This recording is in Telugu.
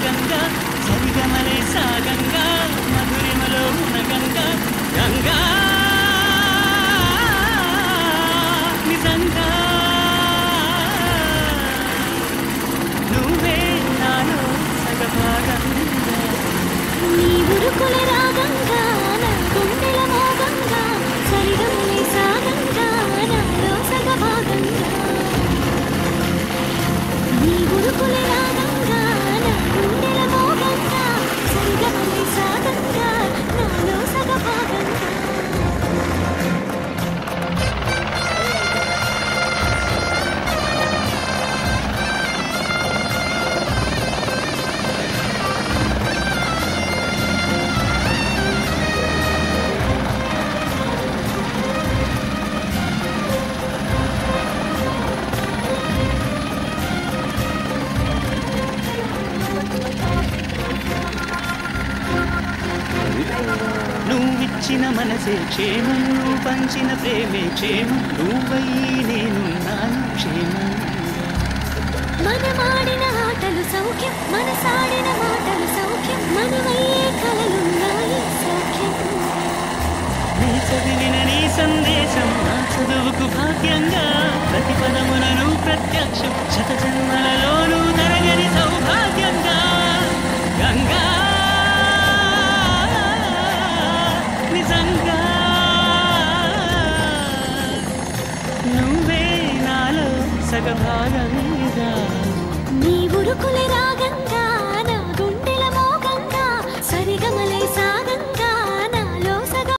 భాగంగా సరిగమలే సాగంగా మధురిమలో ఉన్న గంగా గంగా నిజంగా నువ్వే నాలో సగభాగంగా నీ ఉరుకుల రాగంగా నా గుండెల మోగంగా సరిగమలే సాగంగా నాలో సగభాగంగా నీ ఉరుకుల రాగంగా నా గుండెల మోగంగా సరిగమలే సాగంగా నాలో సగభాగంగా నువ్విచ్చిన మనసే క్షేమం నువ్వు పంచిన ప్రేమే క్షేమం నువ్వయ్యి నేనున్నాను క్షేమం మనమాడిన ఆటలు సౌఖ్యం మనసాడిన మాటలు సౌఖ్యం మనమయ్యే కలలున్నాయి సౌఖ్యం నీ చదివిన నీ సందేశం నా చదువుకు భాగ్యంగా ప్రతి పదములను ప్రత్యక్షం శత జన్మలలోనూ తరగని సౌభాగ్యంగా గంగా నిజంగా నువ్వే నాలో సగభాగంగా నీ ఉరుకుల రాగంగా